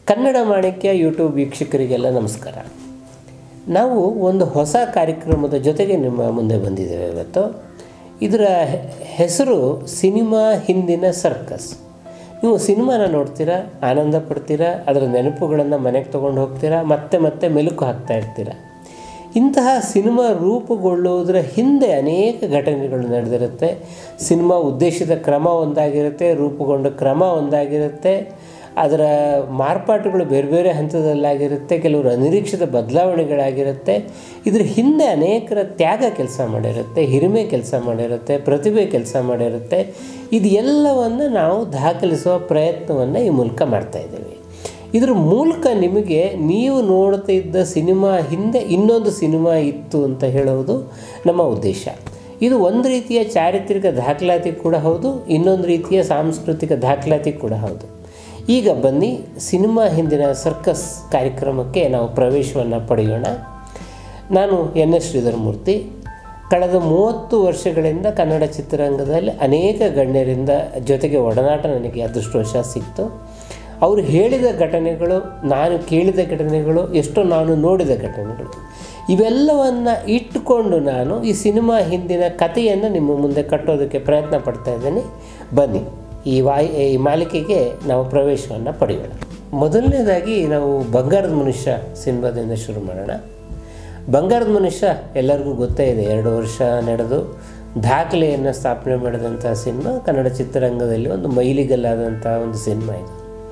ಕನ್ನಡ ಮಾಣಿಕ್ಯ ಯೂಟ್ಯೂಬ್ ವೀಕ್ಷಕರಿಗೆಲ್ಲ ನಮಸ್ಕಾರ ನಾವು ಒಂದು ಹೊಸ ಕಾರ್ಯಕ್ರಮದ ಜೊತೆಗೆ ನಿಮ್ಮ ಮುಂದೆ ಬಂದಿದ್ದೇವೆ ಇವತ್ತು ಇದರ ಹೆ- ಹೆಸರು ಸಿನಿಮಾ ಹಿಂದಿನ ಸರ್ಕಸ್ ನೀವು ಸಿನಿಮಾನ ನೋಡ್ತೀರಾ ಆನಂದ ಪಡ್ತೀರಾ ಅದರ ನೆನಪುಗಳನ್ನು ಮನೆಗೆ ತೊಗೊಂಡು ಹೋಗ್ತೀರಾ ಮತ್ತೆ ಮತ್ತೆ ಮೆಲುಕು ಹಾಕ್ತಾ ಇರ್ತೀರಾ ಇಂತಹ ಸಿನಿಮಾ ರೂಪುಗೊಳ್ಳುವುದರ ಹಿಂದೆ ಅನೇಕ ಘಟನೆಗಳು ನಡೆದಿರುತ್ತೆ ಸಿನಿಮಾ ಉದ್ದೇಶಿತ ಕ್ರಮ ಒಂದಾಗಿರುತ್ತೆ ರೂಪುಗೊಂಡ ಕ್ರಮ ಒಂದಾಗಿರುತ್ತೆ ಅದರ ಮಾರ್ಪಾಟುಗಳು ಬೇರೆ ಬೇರೆ ಹಂತದಲ್ಲಾಗಿರುತ್ತೆ ಕೆಲವರು ಅನಿರೀಕ್ಷಿತ ಬದಲಾವಣೆಗಳಾಗಿರುತ್ತೆ ಇದ್ರ ಹಿಂದೆ ಅನೇಕರ ತ್ಯಾಗ ಕೆಲಸ ಮಾಡಿರುತ್ತೆ ಹಿರಿಮೆ ಕೆಲಸ ಮಾಡಿರುತ್ತೆ ಪ್ರತಿಭೆ ಕೆಲಸ ಮಾಡಿರುತ್ತೆ ಇದು ಎಲ್ಲವನ್ನು ನಾವು ದಾಖಲಿಸುವ ಪ್ರಯತ್ನವನ್ನು ಈ ಮೂಲಕ ಮಾಡ್ತಾ ಇದ್ದೀವಿ ಇದ್ರ ಮೂಲಕ ನಿಮಗೆ ನೀವು ನೋಡ್ತಾ ಇದ್ದ ಸಿನಿಮಾ ಹಿಂದೆ ಇನ್ನೊಂದು ಸಿನಿಮಾ ಇತ್ತು ಅಂತ ಹೇಳುವುದು ನಮ್ಮ ಉದ್ದೇಶ ಇದು ಒಂದು ರೀತಿಯ ಚಾರಿತ್ರಿಕ ದಾಖಲಾತಿ ಕೂಡ ಹೌದು ಇನ್ನೊಂದು ರೀತಿಯ ಸಾಂಸ್ಕೃತಿಕ ದಾಖಲಾತಿ ಕೂಡ ಹೌದು ಈಗ ಬನ್ನಿ ಸಿನಿಮಾ ಹಿಂದಿನ ಸರ್ಕಸ್ ಕಾರ್ಯಕ್ರಮಕ್ಕೆ ನಾವು ಪ್ರವೇಶವನ್ನು ಪಡೆಯೋಣ ನಾನು ಎನ್ ಎಸ್ ಶ್ರೀಧರಮೂರ್ತಿ ಕಳೆದ ಮೂವತ್ತು ವರ್ಷಗಳಿಂದ ಕನ್ನಡ ಚಿತ್ರರಂಗದಲ್ಲಿ ಅನೇಕ ಗಣ್ಯರಿಂದ ಜೊತೆಗೆ ಒಡನಾಟ ನನಗೆ ಅದೃಷ್ಟವಶ ಸಿಕ್ತು ಅವರು ಹೇಳಿದ ಘಟನೆಗಳು ನಾನು ಕೇಳಿದ ಘಟನೆಗಳು ಎಷ್ಟೋ ನಾನು ನೋಡಿದ ಘಟನೆಗಳು ಇವೆಲ್ಲವನ್ನು ಇಟ್ಟುಕೊಂಡು ನಾನು ಈ ಸಿನಿಮಾ ಹಿಂದಿನ ಕಥೆಯನ್ನು ನಿಮ್ಮ ಮುಂದೆ ಕಟ್ಟೋದಕ್ಕೆ ಪ್ರಯತ್ನ ಪಡ್ತಾ ಇದ್ದೇನೆ ಬನ್ನಿ ಈ ವಾಯ್ ಈ ಮಾಲಿಕೆಗೆ ನಾವು ಪ್ರವೇಶವನ್ನು ಪಡೆಯೋಣ ಮೊದಲನೇದಾಗಿ ನಾವು ಬಂಗಾರದ ಮನುಷ್ಯ ಸಿನಿಮಾದಿಂದ ಶುರು ಮಾಡೋಣ ಬಂಗಾರದ ಮನುಷ್ಯ ಎಲ್ಲರಿಗೂ ಗೊತ್ತೇ ಇದೆ ಎರಡು ವರ್ಷ ನಡೆದು ದಾಖಲೆಯನ್ನು ಸ್ಥಾಪನೆ ಮಾಡಿದಂಥ ಸಿನಿಮಾ ಕನ್ನಡ ಚಿತ್ರರಂಗದಲ್ಲಿ ಒಂದು ಮೈಲಿಗಲ್ಲಾದಂಥ ಒಂದು ಸಿನಿಮಾ ಇದು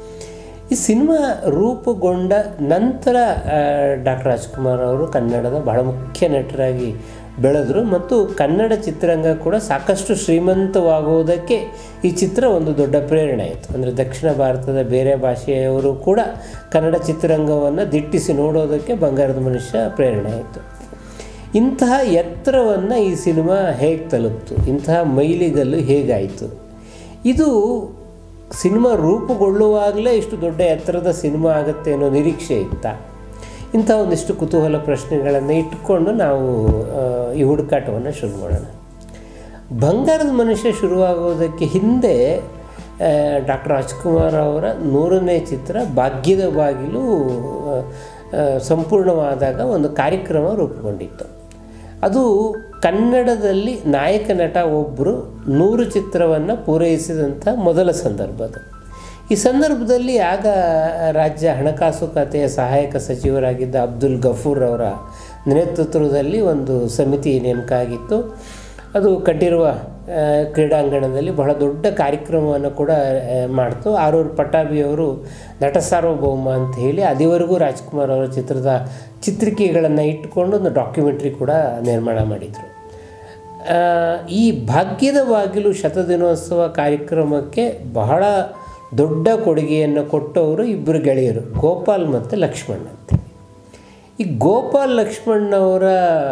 ಈ ಸಿನಿಮಾ ರೂಪುಗೊಂಡ ನಂತರ ಡಾಕ್ಟರ್ ರಾಜ್ಕುಮಾರ್ ಅವರು ಕನ್ನಡದ ಬಹಳ ಮುಖ್ಯ ನಟರಾಗಿ ಬೆಳೆದರು ಮತ್ತು ಕನ್ನಡ ಚಿತ್ರರಂಗ ಕೂಡ ಸಾಕಷ್ಟು ಶ್ರೀಮಂತವಾಗುವುದಕ್ಕೆ ಈ ಚಿತ್ರ ಒಂದು ದೊಡ್ಡ ಪ್ರೇರಣೆ ಆಯಿತು ಅಂದರೆ ದಕ್ಷಿಣ ಭಾರತದ ಬೇರೆ ಭಾಷೆಯವರು ಕೂಡ ಕನ್ನಡ ಚಿತ್ರರಂಗವನ್ನು ದಿಟ್ಟಿಸಿ ನೋಡೋದಕ್ಕೆ ಬಂಗಾರದ ಮನುಷ್ಯ ಪ್ರೇರಣೆ ಆಯಿತು ಇಂತಹ ಎತ್ತರವನ್ನು ಈ ಸಿನಿಮಾ ಹೇಗೆ ತಲುಪ್ತು ಇಂತಹ ಮೈಲಿಗಲ್ಲು ಹೇಗಾಯಿತು ಇದು ಸಿನಿಮಾ ರೂಪುಗೊಳ್ಳುವಾಗಲೇ ಇಷ್ಟು ದೊಡ್ಡ ಎತ್ತರದ ಸಿನಿಮಾ ಆಗುತ್ತೆ ಅನ್ನೋ ನಿರೀಕ್ಷೆ ಇತ್ತ ಇಂಥ ಒಂದಿಷ್ಟು ಕುತೂಹಲ ಪ್ರಶ್ನೆಗಳನ್ನು ಇಟ್ಟುಕೊಂಡು ನಾವು ಆ, ಈ ಹುಡುಕಾಟವನ್ನು ಶುರು ಮಾಡೋಣ ಬಂಗಾರದ ಮನುಷ್ಯ ಶುರುವಾಗೋದಕ್ಕೆ ಹಿಂದೆ ಡಾಕ್ಟರ್ ರಾಜ್ಕುಮಾರ್ ಅವರ ನೂರನೇ ಚಿತ್ರ ಭಾಗ್ಯದ ಬಾಗಿಲು ಆ, ಆ, ಸಂಪೂರ್ಣವಾದಾಗ ಒಂದು ಕಾರ್ಯಕ್ರಮ ರೂಪುಗೊಂಡಿತ್ತು ಅದು ಕನ್ನಡದಲ್ಲಿ ನಾಯಕ ನಟ ಒಬ್ಬರು ನೂರು ಚಿತ್ರವನ್ನು ಪೂರೈಸಿದಂಥ ಮೊದಲ ಸಂದರ್ಭ ಅದು ಈ ಸಂದರ್ಭದಲ್ಲಿ ಆಗ ರಾಜ್ಯ ಹಣಕಾಸು ಖಾತೆಯ ಸಹಾಯಕ ಸಚಿವರಾಗಿದ್ದ ಅಬ್ದುಲ್ ಗಫೂರ್ ಅವರ ನೇತೃತ್ವದಲ್ಲಿ ಒಂದು ಸಮಿತಿ ನೇಮಕ ಆಗಿತ್ತು ಅದು ಕಟ್ಟಿರುವ ಆ, ಕ್ರೀಡಾಂಗಣದಲ್ಲಿ ಬಹಳ ದೊಡ್ಡ ಕಾರ್ಯಕ್ರಮವನ್ನು ಕೂಡ ಆ, ಮಾಡ್ತು ಆರೂರು ಪಟ್ಟಾಭಿಯವರು ನಟ ಸಾರ್ವಭೌಮ ಅಂತ ಹೇಳಿ ಅದುವರೆಗೂ ರಾಜ್ಕುಮಾರ್ ಅವರ ಚಿತ್ರದ ಚಿತ್ರಿಕೆಗಳನ್ನು ಇಟ್ಟುಕೊಂಡು ಒಂದು ಡಾಕ್ಯುಮೆಂಟ್ರಿ ಕೂಡ ನಿರ್ಮಾಣ ಮಾಡಿದರು ಆ, ಈ ಭಾಗ್ಯದ ಬಾಗಿಲು ಶತದಿನೋತ್ಸವ ಕಾರ್ಯಕ್ರಮಕ್ಕೆ ಬಹಳ ದೊಡ್ಡ ಕೊಡುಗೆಯನ್ನು ಕೊಟ್ಟವರು ಇಬ್ಬರು ಗೆಳೆಯರು ಗೋಪಾಲ್ ಮತ್ತು ಲಕ್ಷ್ಮಣ್ ಅಂತ ಈ ಗೋಪಾಲ್ ಲಕ್ಷ್ಮಣ್ ಅವರ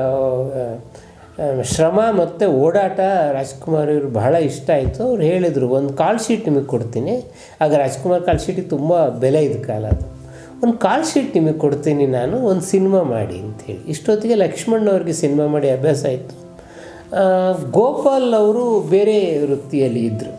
ಆ, ಶ್ರಮ ಮತ್ತು ಓಡಾಟ ರಾಜ್ಕುಮಾರ್ ಇವರು ಬಹಳ ಇಷ್ಟ ಆಯಿತು ಅವ್ರು ಹೇಳಿದರು ಒಂದು ಕಾಲ್ ಶೀಟ್ ನಿಮಗೆ ಕೊಡ್ತೀನಿ ಆಗ ರಾಜ್ಕುಮಾರ್ ಕಾಲ್ ಶೀಟಿಗೆ ತುಂಬ ಬೆಲೆ ಇದ್ದ ಕಾಲ ಅದು ಒಂದು ಕಾಲ್ ಶೀಟ್ ನಿಮಗೆ ಕೊಡ್ತೀನಿ ನಾನು ಒಂದು ಸಿನಿಮಾ ಮಾಡಿ ಅಂಥೇಳಿ ಇಷ್ಟೊತ್ತಿಗೆ ಲಕ್ಷ್ಮಣ್ ಅವ್ರಿಗೆ ಸಿನಿಮಾ ಮಾಡಿ ಅಭ್ಯಾಸ ಆಯಿತು ಆ, ಗೋಪಾಲ್ ಅವರು ಬೇರೆ ವೃತ್ತಿಯಲ್ಲಿ ಇದ್ದರು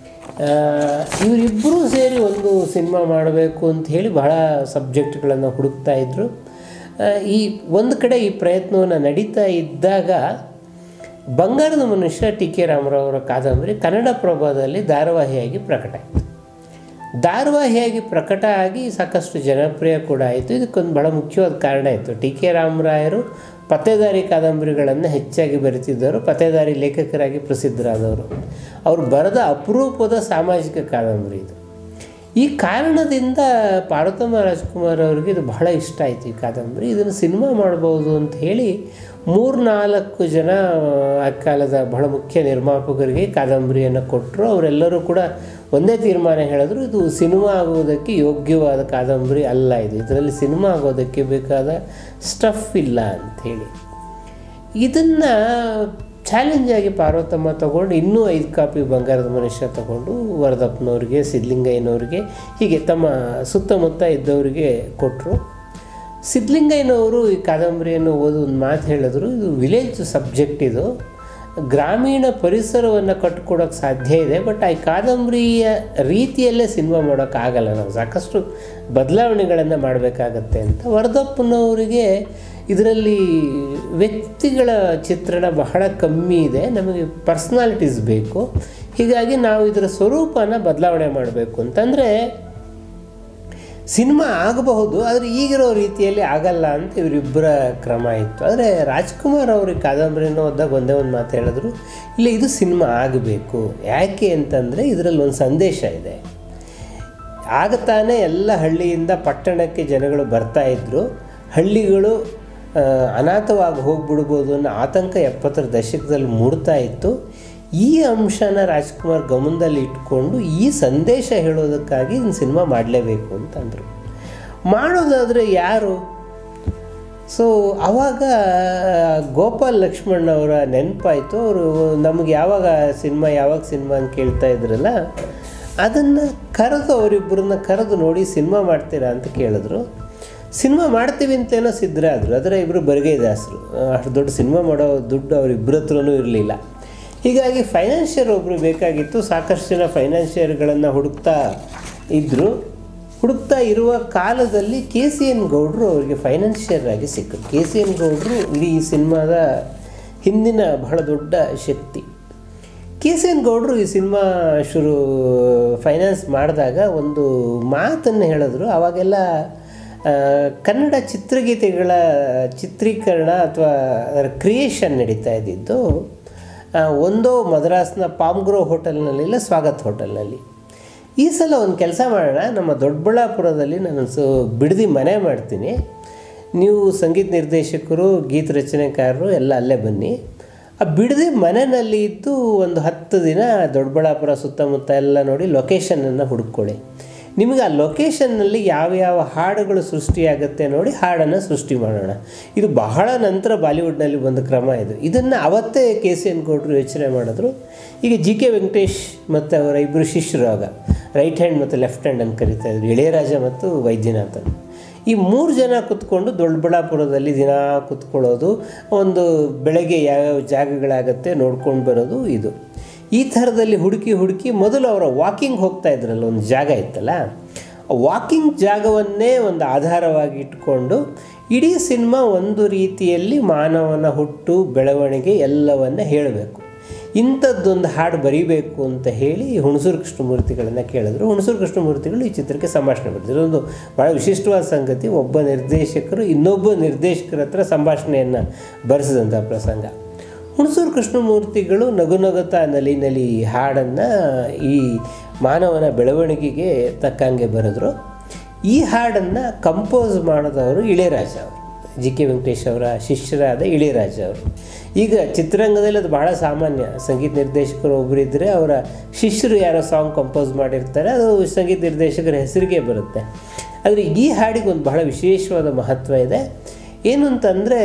ಇವರಿಬ್ಬರೂ ಸೇರಿ ಒಂದು ಸಿನಿಮಾ ಮಾಡಬೇಕು ಅಂತ ಹೇಳಿ ಬಹಳ ಸಬ್ಜೆಕ್ಟ್ಗಳನ್ನು ಹುಡುಕ್ತಾ ಇದ್ದರು ಆ, ಈ ಒಂದು ಕಡೆ ಈ ಪ್ರಯತ್ನವನ್ನು ನಡೀತಾ ಇದ್ದಾಗ ಬಂಗಾರದ ಮನುಷ್ಯ ಟಿ ಕೆ ರಾಮರಾವ್ ಅವರ ಕಾದಂಬರಿ ಕನ್ನಡ ಪ್ರಭಾದಲ್ಲಿ ಧಾರಾವಾಹಿಯಾಗಿ ಪ್ರಕಟ ಆಯಿತು ಧಾರಾವಾಹಿಯಾಗಿ ಪ್ರಕಟ ಆಗಿ ಸಾಕಷ್ಟು ಜನಪ್ರಿಯ ಕೂಡ ಆಯಿತು ಇದಕ್ಕೊಂದು ಬಹಳ ಮುಖ್ಯವಾದ ಕಾರಣ ಇತ್ತು ಟಿ ಕೆ ರಾಮರಾಯರು ಪತ್ತೇದಾರಿ ಕಾದಂಬರಿಗಳನ್ನು ಹೆಚ್ಚಾಗಿ ಬರೆತಿದ್ದರು ಪತ್ತೇದಾರಿ ಲೇಖಕರಾಗಿ ಪ್ರಸಿದ್ಧರಾದವರು ಅವರು ಬರೆದ ಅಪರೂಪದ ಸಾಮಾಜಿಕ ಕಾದಂಬರಿ ಇದು ಈ ಕಾರಣದಿಂದ ಪಾರ್ವತಮ್ಮ ರಾಜ್ಕುಮಾರ್ ಅವರಿಗೆ ಇದು ಬಹಳ ಇಷ್ಟ ಆಯಿತು ಈ ಕಾದಂಬರಿ ಇದನ್ನು ಸಿನಿಮಾ ಮಾಡ್ಬೋದು ಅಂತ ಹೇಳಿ ಮೂರ್ನಾಲ್ಕು ಜನ ಆ ಕಾಲದ ಬಹಳ ಮುಖ್ಯ ನಿರ್ಮಾಪಕರಿಗೆ ಕಾದಂಬರಿಯನ್ನು ಕೊಟ್ಟರು ಅವರೆಲ್ಲರೂ ಕೂಡ ಒಂದೇ ತೀರ್ಮಾನ ಹೇಳಿದ್ರು ಇದು ಸಿನಿಮಾ ಆಗುವುದಕ್ಕೆ ಯೋಗ್ಯವಾದ ಕಾದಂಬರಿ ಅಲ್ಲ ಇದು ಇದರಲ್ಲಿ ಸಿನಿಮಾ ಆಗೋದಕ್ಕೆ ಬೇಕಾದ ಸ್ಟಫ್ ಇಲ್ಲ ಅಂಥೇಳಿ ಇದನ್ನು ಚಾಲೆಂಜಾಗಿ ಪಾರ್ವತಮ್ಮ ತಗೊಂಡು ಇನ್ನೂ ಐದು ಕಾಪಿ ಬಂಗಾರದ ಮನುಷ್ಯ ತಗೊಂಡು ವರದಪ್ಪನವ್ರಿಗೆ ಸಿದ್ಧಲಿಂಗಯ್ಯನವ್ರಿಗೆ ಹೀಗೆ ತಮ್ಮ ಸುತ್ತಮುತ್ತ ಇದ್ದವರಿಗೆ ಕೊಟ್ಟರು ಸಿದ್ಧಲಿಂಗಯ್ಯನವರು ಈ ಕಾದಂಬರಿಯನ್ನು ಓದಿ ಒಂದು ಮಾತು ಹೇಳಿದ್ರು ಇದು ವಿಲೇಜ್ ಸಬ್ಜೆಕ್ಟ್ ಇದು ಗ್ರಾಮೀಣ ಪರಿಸರವನ್ನು ಕಟ್ಕೊಡೋಕ್ಕೆ ಸಾಧ್ಯ ಇದೆ ಬಟ್ ಆ ಕಾದಂಬರಿಯ ರೀತಿಯಲ್ಲೇ ಸಿನಿಮಾ ಮಾಡೋಕ್ಕಾಗಲ್ಲ ನಾವು ಸಾಕಷ್ಟು ಬದಲಾವಣೆಗಳನ್ನು ಮಾಡಬೇಕಾಗತ್ತೆ ಅಂತ ವರದಪ್ಪನವರಿಗೆ ಇದರಲ್ಲಿ ವ್ಯಕ್ತಿಗಳ ಚಿತ್ರಣ ಬಹಳ ಕಮ್ಮಿ ಇದೆ ನಮಗೆ ಪರ್ಸ್ನಾಲಿಟೀಸ್ ಬೇಕು ಹೀಗಾಗಿ ನಾವು ಇದರ ಸ್ವರೂಪನ ಬದಲಾವಣೆ ಮಾಡಬೇಕು ಅಂತಂದರೆ ಸಿನಿಮಾ ಆಗಬಹುದು ಆದರೆ ಈಗಿರೋ ರೀತಿಯಲ್ಲಿ ಆಗಲ್ಲ ಅಂತ ಇವರಿಬ್ಬರ ಕ್ರಮ ಇತ್ತು ಆದರೆ ರಾಜ್ಕುಮಾರ್ ಅವ್ರಿಗೆ ಕಾದಂಬರಿನ ಓದಿದಾಗ ಒಂದೇ ಒಂದು ಮಾತು ಹೇಳಿದ್ರು ಇಲ್ಲ ಇದು ಸಿನಿಮಾ ಆಗಬೇಕು ಯಾಕೆ ಅಂತಂದರೆ ಇದರಲ್ಲಿ ಒಂದು ಸಂದೇಶ ಇದೆ ಆಗ ತಾನೇ ಎಲ್ಲ ಹಳ್ಳಿಯಿಂದ ಪಟ್ಟಣಕ್ಕೆ ಜನಗಳು ಬರ್ತಾ ಇದ್ದರು ಹಳ್ಳಿಗಳು ಆ, ಅನಾಥವಾಗಿ ಹೋಗ್ಬಿಡ್ಬೋದು ಅನ್ನೋ ಆತಂಕ ಎಪ್ಪತ್ತರ ದಶಕದಲ್ಲಿ ಮೂಡ್ತಾ ಇತ್ತು ಈ ಅಂಶನ ರಾಜ್ಕುಮಾರ್ ಗಮನದಲ್ಲಿ ಇಟ್ಕೊಂಡು ಈ ಸಂದೇಶ ಹೇಳೋದಕ್ಕಾಗಿ ಇದನ್ನ ಸಿನಿಮಾ ಮಾಡಲೇಬೇಕು ಅಂತಂದರು ಮಾಡೋದಾದರೆ ಯಾರು ಸೊ ಆವಾಗ ಗೋಪಾಲ್ ಲಕ್ಷ್ಮಣ್ ಅವರ ನೆನಪಾಯಿತು ಅವರು ನಮಗೆ ಯಾವಾಗ ಸಿನಿಮಾ ಯಾವಾಗ ಸಿನಿಮಾ ಅಂತ ಕೇಳ್ತಾ ಇದ್ರಲ್ಲ ಅದನ್ನು ಕರೆದು ಅವರಿಬ್ಬರನ್ನ ಕರೆದು ನೋಡಿ ಸಿನಿಮಾ ಮಾಡ್ತೀರಾ ಅಂತ ಕೇಳಿದ್ರು ಸಿನಿಮಾ ಮಾಡ್ತೀವಿ ಅಂತೇನೋ ಸಿದ್ಧರಾದರು ಅದರ ಇಬ್ಬರು ಬರಿಗೈದಾಸರು ಅಷ್ಟು ದೊಡ್ಡ ಸಿನಿಮಾ ಮಾಡೋ ದುಡ್ಡು ಅವರಿಬ್ಬರ ಹತ್ರನೂ ಇರಲಿಲ್ಲ ಹೀಗಾಗಿ ಫೈನಾನ್ಷಿಯರ್ ಒಬ್ಬರು ಬೇಕಾಗಿತ್ತು ಸಾಕಷ್ಟು ಜನ ಫೈನಾನ್ಷಿಯರ್ಗಳನ್ನು ಹುಡುಕ್ತಾ ಇದ್ದರು ಹುಡುಕ್ತಾ ಇರುವ ಕಾಲದಲ್ಲಿ ಕೆ ಸಿ ಎನ್ ಗೌಡರು ಅವರಿಗೆ ಫೈನಾನ್ಷಿಯರ್ ಆಗಿ ಸಿಕ್ಕರು ಕೆ ಸಿ ಎನ್ ಗೌಡರು ಇಡೀ ಈ ಸಿನಿಮಾದ ಹಿಂದಿನ ಬಹಳ ದೊಡ್ಡ ಶಕ್ತಿ ಕೆ ಸಿ ಎನ್ ಗೌಡರು ಈ ಸಿನಿಮಾ ಶುರು ಫೈನಾನ್ಸ್ ಮಾಡಿದಾಗ ಒಂದು ಮಾತನ್ನು ಹೇಳಿದ್ರು ಆವಾಗೆಲ್ಲ ಆ, ಕನ್ನಡ ಚಿತ್ರಗೀತೆಗಳ ಚಿತ್ರೀಕರಣ ಅಥವಾ ಅದರ ಕ್ರಿಯೇಷನ್ ನಡೀತಾ ಇದ್ದಿದ್ದು ಆ, ಒಂದೋ ಮದ್ರಾಸ್ನ ಪಾಮ್ಗ್ರೋ ಹೋಟೆಲ್ನಲ್ಲಿ ಇಲ್ಲ ಸ್ವಾಗತ್ ಹೋಟೆಲ್ನಲ್ಲಿ ಈ ಸಲ ಒಂದು ಕೆಲಸ ಮಾಡೋಣ ನಮ್ಮ ದೊಡ್ಡಬಳ್ಳಾಪುರದಲ್ಲಿ ನಾನು ಸೊ ಬಿಡದಿ ಮನೆ ಮಾಡ್ತೀನಿ ನೀವು ಸಂಗೀತ ನಿರ್ದೇಶಕರು ಗೀತ ರಚನೆಕಾರರು ಎಲ್ಲ ಅಲ್ಲೇ ಬನ್ನಿ ಆ ಬಿಡದಿ ಮನೆಯಲ್ಲಿ ಇದ್ದು ಒಂದು ಹತ್ತು ದಿನ ದೊಡ್ಡಬಳ್ಳಾಪುರ ಸುತ್ತಮುತ್ತ ಎಲ್ಲ ನೋಡಿ ಲೊಕೇಶನನ್ನು ಹುಡುಕೊಳ್ಳಿ ನಿಮಗೆ ಆ ಲೊಕೇಶನ್ನಲ್ಲಿ ಯಾವ್ಯಾವ ಹಾಡುಗಳು ಸೃಷ್ಟಿಯಾಗುತ್ತೆ ನೋಡಿ ಹಾಡನ್ನು ಸೃಷ್ಟಿ ಮಾಡೋಣ ಇದು ಬಹಳ ನಂತರ ಬಾಲಿವುಡ್ನಲ್ಲಿ ಬಂದ ಕ್ರಮ ಇದು ಇದನ್ನು ಅವತ್ತೇ ಕೆ ಸಿ ಎನ್ ಗೌಡರು ಯೋಚನೆ ಮಾಡಿದ್ರು ಈಗ ಜಿ ಕೆ ವೆಂಕಟೇಶ್ ಮತ್ತು ಅವರ ಇಬ್ಬರು ಶಿಷ್ಯರು ಆಗ ರೈಟ್ ಹ್ಯಾಂಡ್ ಮತ್ತು ಲೆಫ್ಟ್ ಹ್ಯಾಂಡ್ ಅಂತ ಕರಿತಾ ಇದ್ರು ಇಳೆಯರಾಜ ಮತ್ತು ವೈದ್ಯನಾಥನ್ ಈ ಮೂರು ಜನ ಕುತ್ಕೊಂಡು ದೊಡ್ಡಬಳ್ಳಾಪುರದಲ್ಲಿ ದಿನ ಕುತ್ಕೊಳ್ಳೋದು ಒಂದು ಬೆಳಗ್ಗೆ ಯಾವ್ಯಾವ ಜಾಗಗಳಾಗತ್ತೆ ನೋಡ್ಕೊಂಡು ಬರೋದು ಇದು ಈ ಥರದಲ್ಲಿ ಹುಡುಕಿ ಹುಡುಕಿ ಮೊದಲು ಅವರ ವಾಕಿಂಗ್ ಹೋಗ್ತಾ ಇದ್ರಲ್ಲ ಒಂದು ಜಾಗ ಇತ್ತಲ್ಲ ಆ ವಾಕಿಂಗ್ ಜಾಗವನ್ನೇ ಒಂದು ಆಧಾರವಾಗಿ ಇಟ್ಕೊಂಡು ಇಡೀ ಸಿನಿಮಾ ಒಂದು ರೀತಿಯಲ್ಲಿ ಮಾನವನ ಹುಟ್ಟು ಬೆಳವಣಿಗೆ ಎಲ್ಲವನ್ನ ಹೇಳಬೇಕು ಇಂಥದ್ದೊಂದು ಹಾಡು ಬರೀಬೇಕು ಅಂತ ಹೇಳಿ ಹುಣಸೂರು ಕೃಷ್ಣಮೂರ್ತಿಗಳನ್ನು ಕೇಳಿದ್ರು ಹುಣಸೂರು ಕೃಷ್ಣಮೂರ್ತಿಗಳು ಈ ಚಿತ್ರಕ್ಕೆ ಸಂಭಾಷಣೆ ಬರೆದಿದ್ರು ಒಂದು ಭಾಳ ವಿಶಿಷ್ಟವಾದ ಸಂಗತಿ ಒಬ್ಬ ನಿರ್ದೇಶಕರು ಇನ್ನೊಬ್ಬ ನಿರ್ದೇಶಕರ ಹತ್ರ ಸಂಭಾಷಣೆಯನ್ನು ಬರೆಸಿದಂಥ ಪ್ರಸಂಗ ಹುಣಸೂರು ಕೃಷ್ಣಮೂರ್ತಿಗಳು ನಗು ನಗುತ್ತಾ ನಲಿ ನಲಿ ಹಾಡನ್ನು ಈ ಮಾನವನ ಬೆಳವಣಿಗೆಗೆ ತಕ್ಕಂಗೆ ಬರೆದ್ರು ಈ ಹಾಡನ್ನು ಕಂಪೋಸ್ ಮಾಡಿದವರು ಇಳೆಯರಾಜ ಅವರು ಜಿ ಕೆ ವೆಂಕಟೇಶ್ ಅವರ ಶಿಷ್ಯರಾದ ಇಳೆಯರಾಜ ಅವರು ಈಗ ಚಿತ್ರರಂಗದಲ್ಲಿ ಅದು ಬಹಳ ಸಾಮಾನ್ಯ ಸಂಗೀತ ನಿರ್ದೇಶಕರು ಒಬ್ಬರಿದ್ದರೆ ಅವರ ಶಿಷ್ಯರು ಯಾರೋ ಸಾಂಗ್ ಕಂಪೋಸ್ ಮಾಡಿರ್ತಾರೆ ಅದು ಸಂಗೀತ ನಿರ್ದೇಶಕರ ಹೆಸರಿಗೆ ಬರುತ್ತೆ ಆದರೆ ಈ ಹಾಡಿಗೆ ಒಂದು ಬಹಳ ವಿಶೇಷವಾದ ಮಹತ್ವ ಇದೆ ಏನು ಅಂತಂದರೆ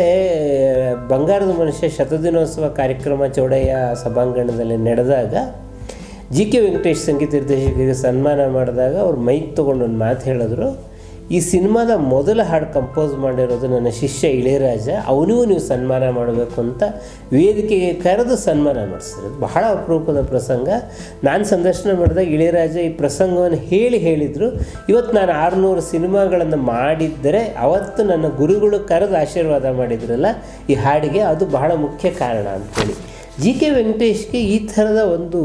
ಬಂಗಾರದ ಮನುಷ್ಯ ಶತದಿನೋತ್ಸವ ಕಾರ್ಯಕ್ರಮ ಚೌಡಯ್ಯ ಸಭಾಂಗಣದಲ್ಲಿ ನಡೆದಾಗ ಜಿ ಕೆ ವೆಂಕಟೇಶ್ ಸಂಗೀತ ನಿರ್ದೇಶಕರಿಗೆ ಸನ್ಮಾನ ಮಾಡಿದಾಗ ಅವ್ರು ಮೈಕ್ ತೊಗೊಂಡು ಒಂದು ಮಾತು ಹೇಳಿದ್ರು ಈ ಸಿನಿಮಾದ ಮೊದಲ ಹಾಡು ಕಂಪೋಸ್ ಮಾಡಿರೋದು ನನ್ನ ಶಿಷ್ಯ ಇಳೆಯರಾಜ ಅವನಿಗೂ ನೀವು ಸನ್ಮಾನ ಮಾಡಬೇಕು ಅಂತ ವೇದಿಕೆಗೆ ಕರೆದು ಸನ್ಮಾನ ಮಾಡಿಸಿದ್ರು ಬಹಳ ಅಪರೂಪದ ಪ್ರಸಂಗ ನಾನು ಸಂದರ್ಶನ ಮಾಡಿದಾಗ ಇಳೆಯರಾಜ ಈ ಪ್ರಸಂಗವನ್ನು ಹೇಳಿ ಹೇಳಿದರು ಇವತ್ತು ನಾನು ಆರುನೂರು ಸಿನಿಮಾಗಳನ್ನು ಮಾಡಿದ್ದರೆ ಅವತ್ತು ನನ್ನ ಗುರುಗಳು ಕರೆದು ಆಶೀರ್ವಾದ ಮಾಡಿದ್ರಲ್ಲ ಈ ಹಾಡಿಗೆ ಅದು ಬಹಳ ಮುಖ್ಯ ಕಾರಣ ಅಂತೇಳಿ ಜಿ ಕೆ ವೆಂಕಟೇಶ್ಗೆ ಈ ಥರದ ಒಂದು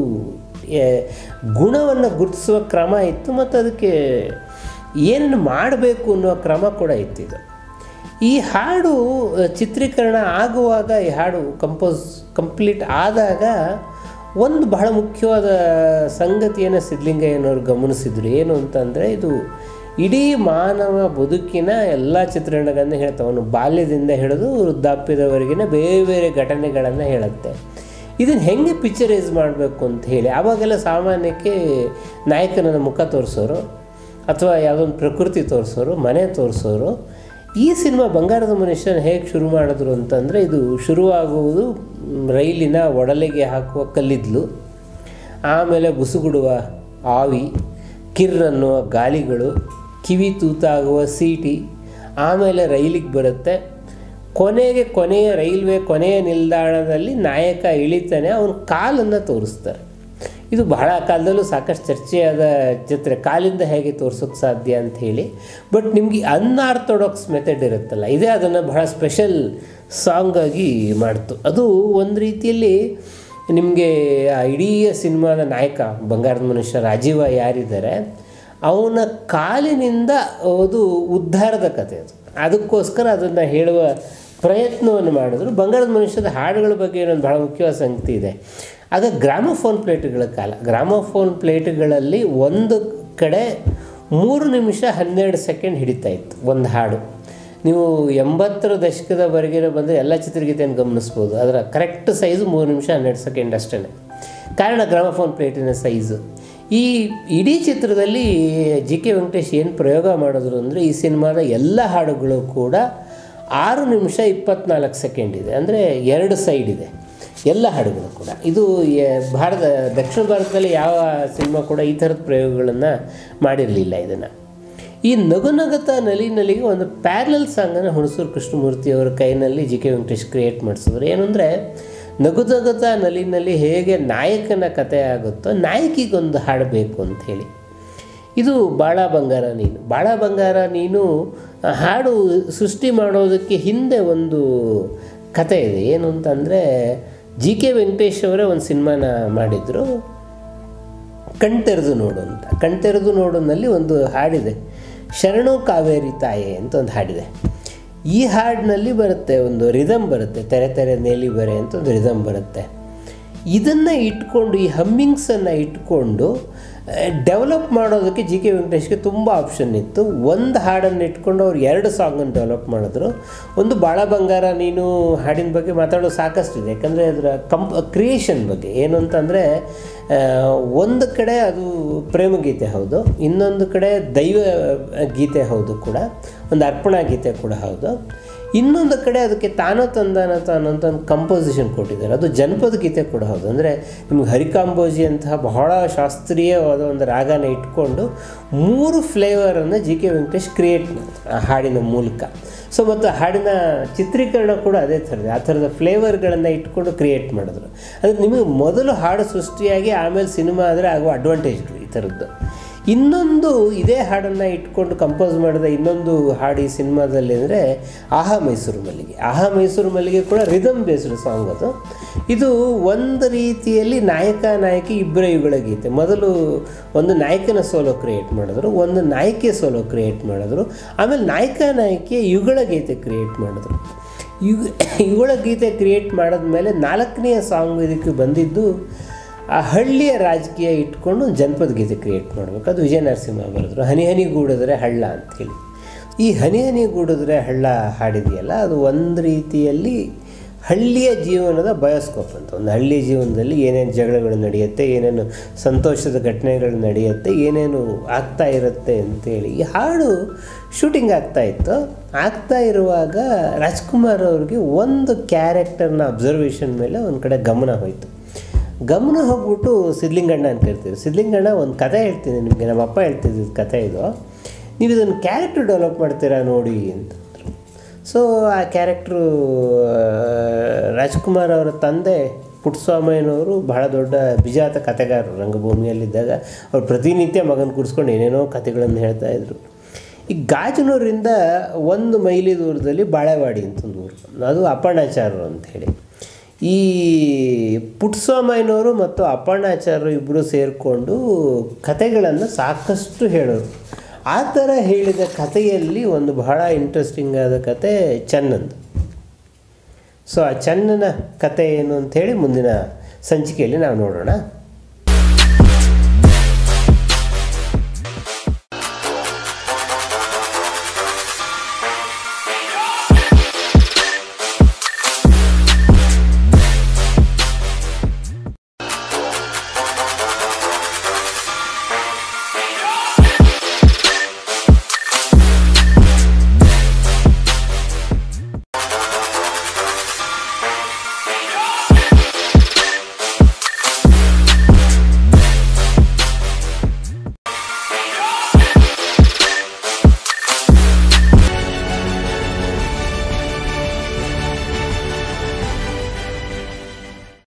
ಗುಣವನ್ನು ಗುರುತಿಸುವ ಕ್ರಮ ಇತ್ತು ಮತ್ತು ಅದಕ್ಕೆ ಏನನ್ನು ಮಾಡಬೇಕು ಅನ್ನೋ ಕ್ರಮ ಕೂಡ ಇತ್ತಿದು ಈ ಹಾಡು ಅ, ಚಿತ್ರೀಕರಣ ಆಗುವಾಗ ಈ ಹಾಡು ಕಂಪೋಸ್ ಕಂಪ್ಲೀಟ್ ಆದಾಗ ಒಂದು ಬಹಳ ಮುಖ್ಯವಾದ ಸಂಗತಿಯನ್ನು ಸಿದ್ಧಲಿಂಗಯ್ಯನವರು ಗಮನಿಸಿದ್ರು ಏನು ಅಂತಂದರೆ ಇದು ಇಡೀ ಮಾನವ ಬದುಕಿನ ಎಲ್ಲ ಚಿತ್ರಣಗಳನ್ನು ಹೇಳ್ತಾವೆ ಅವನು ಬಾಲ್ಯದಿಂದ ಹಿಡಿದು ವೃದ್ಧಾಪ್ಯದವರೆಗಿನ ಬೇರೆ ಬೇರೆ ಘಟನೆಗಳನ್ನು ಹೇಳುತ್ತೆ ಇದನ್ನು ಹೆಂಗೆ ಪಿಕ್ಚರೈಸ್ ಮಾಡಬೇಕು ಅಂತ ಹೇಳಿ ಆವಾಗೆಲ್ಲ ಸಾಮಾನ್ಯಕ್ಕೆ ನಾಯಕನ ಮುಖ ತೋರಿಸೋರು ಅಥವಾ ಯಾವುದೊಂದು ಪ್ರಕೃತಿ ತೋರಿಸೋರು ಮನೆ ತೋರಿಸೋರು ಈ ಸಿನಿಮಾ ಬಂಗಾರದ ಮನುಷ್ಯನ ಹೇಗೆ ಶುರು ಮಾಡಿದ್ರು ಅಂತಂದರೆ ಇದು ಶುರುವಾಗುವುದು ಮ್, ರೈಲಿನ ಒಡಲೆಗೆ ಹಾಕುವ ಕಲ್ಲಿದ್ಲು ಆಮೇಲೆ ಬುಸುಗುಡುವ ಆವಿ ಕಿರ್ ಅನ್ನುವ ಗಾಲಿಗಳು ಕಿವಿ ತೂತಾಗುವ ಸೀಟಿ ಆಮೇಲೆ ರೈಲಿಗೆ ಬರುತ್ತೆ ಕೊನೆಗೆ ಕೊನೆಯ ರೈಲ್ವೆ ಕೊನೆಯ ನಿಲ್ದಾಣದಲ್ಲಿ ನಾಯಕ ಇಳಿತಾನೆ ಅವನ ಕಾಲನ್ನು ತೋರಿಸ್ತಾರೆ ಇದು ಬಹಳ ಕಾಲದಲ್ಲೂ ಸಾಕಷ್ಟು ಚರ್ಚೆಯಾದ ಚಿತ್ರ ಕಾಲಿಂದ ಹೇಗೆ ತೋರ್ಸೋಕ್ಕೆ ಸಾಧ್ಯ ಅಂತ ಹೇಳಿ ಬಟ್ ನಿಮಗೆ ಅನ್ಆರ್ಥೋಡಾಕ್ಸ್ ಮೆಥಡ್ ಇರುತ್ತಲ್ಲ ಇದೇ ಅದನ್ನು ಬಹಳ ಸ್ಪೆಷಲ್ ಸಾಂಗ್ ಆಗಿ ಮಾಡ್ತು ಅದು ಒಂದು ರೀತಿಯಲ್ಲಿ ನಿಮಗೆ ಆ ಇಡೀ ಸಿನಿಮಾದ ನಾಯಕ ಬಂಗಾರದ ಮನುಷ್ಯ ರಾಜೀವ ಯಾರಿದ್ದಾರೆ ಅವನ ಕಾಲಿನಿಂದ ಅದು ಉದ್ಧಾರದ ಕಥೆ ಅದು ಅದಕ್ಕೋಸ್ಕರ ಅದನ್ನು ಹೇಳುವ ಪ್ರಯತ್ನವನ್ನು ಮಾಡಿದ್ರು ಬಂಗಾರದ ಮನುಷ್ಯದ ಹಾಡುಗಳ ಬಗ್ಗೆ ಇನ್ನೊಂದು ಬಹಳ ಮುಖ್ಯವಾದ ಸಂಗತಿ ಇದೆ ಆಗ ಗ್ರಾಮೋಫೋನ್ ಪ್ಲೇಟ್ಗಳ ಕಾಲ ಗ್ರಾಮೋಫೋನ್ ಪ್ಲೇಟ್ಗಳಲ್ಲಿ ಒಂದು ಕಡೆ ಮೂರು ನಿಮಿಷ ಹನ್ನೆರಡು ಸೆಕೆಂಡ್ ಹಿಡಿತಾ ಇತ್ತು ಒಂದು ಹಾಡು ನೀವು ಎಂಬತ್ತರ ದಶಕದವರೆಗೆ ಬಂದರೆ ಎಲ್ಲ ಚಿತ್ರಗೀತೆಯನ್ನು ಗಮನಿಸ್ಬೋದು ಅದರ ಕರೆಕ್ಟ್ ಸೈಜು ಮೂರು ನಿಮಿಷ ಹನ್ನೆರಡು ಸೆಕೆಂಡ್ ಅಷ್ಟೇ ಕಾರಣ ಗ್ರಾಮಫೋನ್ ಪ್ಲೇಟಿನ ಸೈಜು ಈ ಇಡೀ ಚಿತ್ರದಲ್ಲಿ ಜಿ ಕೆ ವೆಂಕಟೇಶ್ ಏನು ಪ್ರಯೋಗ ಮಾಡಿದ್ರು ಅಂದರೆ ಈ ಸಿನಿಮಾದ ಎಲ್ಲ ಹಾಡುಗಳು ಕೂಡ ಆರು ನಿಮಿಷ ಇಪ್ಪತ್ನಾಲ್ಕು ಸೆಕೆಂಡ್ ಇದೆ ಅಂದರೆ ಎರಡು ಸೈಡ್ ಇದೆ ಎಲ್ಲ ಹಾಡುಗಳು ಕೂಡ ಇದು ಎ- ಭಾರತ ದಕ್ಷಿಣ ಭಾರತದಲ್ಲಿ ಯಾವ ಸಿನಿಮಾ ಕೂಡ ಈ ಥರದ ಪ್ರಯೋಗಗಳನ್ನು ಮಾಡಿರಲಿಲ್ಲ ಇದನ್ನು ಈ ನಗು ನಗತ ನಲಿ ನಲಿಗೆ ಒಂದು ಪ್ಯಾರಲಲ್ ಸಾಂಗನ್ನು ಹುಣಸೂರು ಕೃಷ್ಣಮೂರ್ತಿ ಅವರ ಕೈನಲ್ಲಿ ಜಿ ಕೆ ವೆಂಕಟೇಶ್ ಕ್ರಿಯೇಟ್ ಮಾಡಿಸಿದ್ರು ಏನು ಅಂದರೆ ನಗು ನಗತ ನಲಿ ನಲಿ ಹೇಗೆ ನಾಯಕನ ಕಥೆ ಆಗುತ್ತೋ ನಾಯಕಿಗೊಂದು ಹಾಡು ಬೇಕು ಅಂತ ಹೇಳಿ ಇದು ಬಾಳ ಬಂಗಾರ ನೀನು ಬಾಳ ಬಂಗಾರ ನೀನು ಆ ಹಾಡು ಸೃಷ್ಟಿ ಮಾಡೋದಕ್ಕೆ ಹಿಂದೆ ಒಂದು ಕತೆ ಇದೆ ಏನು ಅಂತಂದರೆ ಜಿ ಕೆ ವೆಂಕಟೇಶ್ ಅವರೇ ಒಂದು ಸಿನಿಮಾನ ಮಾಡಿದರು ಕಣ್ತೆರೆದು ನೋಡು ಅಂತ ಕಣ್ತೆರೆದು ನೋಡುನಲ್ಲಿ ಒಂದು ಹಾಡಿದೆ ಶರಣು ಕಾವೇರಿ ತಾಯೆ ಅಂತ ಒಂದು ಹಾಡಿದೆ ಈ ಹಾಡಿನಲ್ಲಿ ಬರುತ್ತೆ ಒಂದು ರಿದಮ್ ಬರುತ್ತೆ ತೆರೆ ತೆರೆ ನೇಲಿ ಬರೆ ಅಂತ ಒಂದು ರಿದಮ್ ಬರುತ್ತೆ ಇದನ್ನು ಇಟ್ಕೊಂಡು ಈ ಹಮ್ಮಿಂಗ್ಸನ್ನು ಇಟ್ಕೊಂಡು ಡೆವಲಪ್ ಮಾಡೋದಕ್ಕೆ ಜಿ ಕೆ ವೆಂಕಟೇಶ್ಗೆ ತುಂಬ ಆಪ್ಷನ್ ಇತ್ತು ಒಂದು ಹಾಡನ್ನು ಇಟ್ಕೊಂಡು ಅವ್ರು ಎರಡು ಸಾಂಗನ್ನು ಡೆವಲಪ್ ಮಾಡಿದ್ರು ಒಂದು ಬಾಳ ಬಂಗಾರ ನೀನು ಹಾಡಿನ ಬಗ್ಗೆ ಮಾತಾಡೋದು ಸಾಕಷ್ಟಿದೆ ಯಾಕಂದರೆ ಅದರ ಕಂಪ್ ಕ್ರಿಯೇಷನ್ ಬಗ್ಗೆ ಏನು ಅಂತಂದರೆ ಒಂದು ಕಡೆ ಅದು ಪ್ರೇಮ ಗೀತೆ ಹೌದು ಇನ್ನೊಂದು ಕಡೆ ದೈವ ಗೀತೆ ಹೌದು ಕೂಡ ಒಂದು ಅರ್ಪಣಾ ಗೀತೆ ಕೂಡ ಹೌದು ಇನ್ನೊಂದು ಕಡೆ ಅದಕ್ಕೆ ತಾನೋ ತಂದಾನ ತಾನು ಅಂತ ಒಂದು ಕಂಪೋಸಿಷನ್ ಕೊಟ್ಟಿದ್ದಾರೆ ಅದು ಜನಪದ ಗೀತೆ ಕೂಡ ಹೌದು ಅಂದರೆ ನಿಮ್ಗೆ ಹರಿಕಾಂಬೋಜಿ ಅಂತಹ ಬಹಳ ಶಾಸ್ತ್ರೀಯವಾದ ಒಂದು ರಾಗನ ಇಟ್ಕೊಂಡು ಮೂರು ಫ್ಲೇವರನ್ನು ಜಿ ಕೆ ವೆಂಕಟೇಶ್ ಕ್ರಿಯೇಟ್ ಮಾಡ್ತಾರೆ ಆ ಹಾಡಿನ ಮೂಲಕ ಸೊ ಮತ್ತು ಹಾಡಿನ ಚಿತ್ರೀಕರಣ ಕೂಡ ಅದೇ ಥರದ್ದು ಆ ಥರದ ಫ್ಲೇವರ್ಗಳನ್ನು ಇಟ್ಕೊಂಡು ಕ್ರಿಯೇಟ್ ಮಾಡಿದ್ರು ಅಂದರೆ ನಿಮಗೆ ಮೊದಲು ಹಾಡು ಸೃಷ್ಟಿಯಾಗಿ ಆಮೇಲೆ ಸಿನಿಮಾ ಆದರೆ ಆಗುವ ಅಡ್ವಾಂಟೇಜ್ಗಳು ಈ ಥರದ್ದು ಇನ್ನೊಂದು ಇದೇ ಹಾಡನ್ನು ಇಟ್ಕೊಂಡು ಕಂಪೋಸ್ ಮಾಡಿದ ಇನ್ನೊಂದು ಹಾಡು ಈ ಸಿನಿಮಾದಲ್ಲಿ ಅಂದರೆ ಆಹಾ ಮೈಸೂರು ಮಲ್ಲಿಗೆ ಆಹಾ ಮೈಸೂರು ಮಲ್ಲಿಗೆ ಕೂಡ ರಿದಮ್ ಬೇಸ್ಡ್ ಸಾಂಗ್ ಅದು ಇದು ಒಂದು ರೀತಿಯಲ್ಲಿ ನಾಯಕ ನಾಯಕಿ ಇಬ್ಬರ ಇವುಗಳ ಗೀತೆ ಮೊದಲು ಒಂದು ನಾಯಕನ ಸೋಲೋ ಕ್ರಿಯೇಟ್ ಮಾಡಿದ್ರು ಒಂದು ನಾಯಕಿಯ ಸೋಲೋ ಕ್ರಿಯೇಟ್ ಮಾಡಿದ್ರು ಆಮೇಲೆ ನಾಯಕ ನಾಯಕಿಯ ಯುಗಳ ಗೀತೆ ಕ್ರಿಯೇಟ್ ಮಾಡಿದ್ರು ಯುಗ ಇವುಗಳ ಗೀತೆ ಕ್ರಿಯೇಟ್ ಮಾಡಿದ್ಮೇಲೆ ನಾಲ್ಕನೆಯ ಸಾಂಗ್ ಇದಕ್ಕೆ ಬಂದಿದ್ದು ಆ ಹಳ್ಳಿಯ ರಾಜಕೀಯ ಇಟ್ಕೊಂಡು ಒಂದು ಜನಪದ ಗೀತೆ ಕ್ರಿಯೇಟ್ ಮಾಡಬೇಕು ಅದು ವಿಜಯ ನರಸಿಂಹ ಬರೆದ್ರು ಹನಿ ಹನಿ ಗೂಡಿದ್ರೆ ಹಳ್ಳ ಅಂಥೇಳಿ ಈ ಹನಿ ಹನಿ ಗೂಡಿದ್ರೆ ಹಳ್ಳ ಹಾಡಿದೆಯಲ್ಲ ಅದು ಒಂದು ರೀತಿಯಲ್ಲಿ ಹಳ್ಳಿಯ ಜೀವನದ ಬಯೋಸ್ಕೋಪ್ ಅಂತ ಒಂದು ಹಳ್ಳಿಯ ಜೀವನದಲ್ಲಿ ಏನೇನು ಜಗಳಗಳು ನಡೆಯುತ್ತೆ ಏನೇನು ಸಂತೋಷದ ಘಟನೆಗಳು ನಡೆಯುತ್ತೆ ಏನೇನು ಆಗ್ತಾ ಇರುತ್ತೆ ಅಂತೇಳಿ ಈ ಹಾಡು ಶೂಟಿಂಗ್ ಆಗ್ತಾ ಇತ್ತು ಆಗ್ತಾ ಇರುವಾಗ ರಾಜ್ಕುಮಾರ್ ಅವ್ರಿಗೆ ಒಂದು ಕ್ಯಾರೆಕ್ಟರ್ನ ಅಬ್ಸರ್ವೇಷನ್ ಮೇಲೆ ಒಂದು ಕಡೆ ಗಮನ ಹೋಯಿತು ಗಮನ ಹೋಗ್ಬಿಟ್ಟು ಸಿದ್ಲಿಂಗಣ್ಣ ಅಂತ ಹೇಳ್ತೀವಿ ಸಿದ್ಲಿಂಗಣ್ಣ ಒಂದು ಕತೆ ಹೇಳ್ತೀನಿ ನಿಮಗೆ ನಮ್ಮ ಅಪ್ಪ ಹೇಳ್ತಿದ್ದು ಕತೆ ಇದು ನೀವು ಇದನ್ನು ಕ್ಯಾರೆಕ್ಟರ್ ಡೆವಲಪ್ ಮಾಡ್ತೀರಾ ನೋಡಿ ಅಂತಂದರು ಸೊ ಆ ಕ್ಯಾರೆಕ್ಟ್ರು ರಾಜ್ಕುಮಾರ್ ಅವರ ತಂದೆ ಪುಟ್ಟಸ್ವಾಮಯ್ಯನವರು ಬಹಳ ದೊಡ್ಡ ಬಿಜಾತ ಕತೆಗಾರರು ರಂಗಭೂಮಿಯಲ್ಲಿದ್ದಾಗ ಅವ್ರು ಪ್ರತಿನಿತ್ಯ ಮಗನ ಕೂಡಿಸ್ಕೊಂಡು ಏನೇನೋ ಕತೆಗಳನ್ನು ಹೇಳ್ತಾ ಇದ್ರು ಈ ಗಾಜನೂರಿಂದ ಒಂದು ಮೈಲಿ ದೂರದಲ್ಲಿ ಬಾಳೆವಾಡಿ ಅಂತ ಒಂದು ಊರು ಅದು ಅಪ್ಪಣ್ಣಾಚಾರ್ಯರು ಅಂಥೇಳಿ ಈ ಪುಟ್ಟಸ್ವಾಮಯ್ಯನವರು ಮತ್ತು ಅಪ್ಪಣ್ಣಾಚಾರ್ಯರು ಇಬ್ಬರು ಸೇರಿಕೊಂಡು ಕತೆಗಳನ್ನು ಸಾಕಷ್ಟು ಹೇಳೋರು ಆ ಥರ ಹೇಳಿದ ಕಥೆಯಲ್ಲಿ ಒಂದು ಬಹಳ ಇಂಟ್ರೆಸ್ಟಿಂಗ್ ಆದ ಕತೆ ಚನ್ನಂದು ಸೊ ಆ ಚನ್ನನ ಕತೆ ಏನು ಅಂಥೇಳಿ ಮುಂದಿನ ಸಂಚಿಕೆಯಲ್ಲಿ ನಾವು ನೋಡೋಣ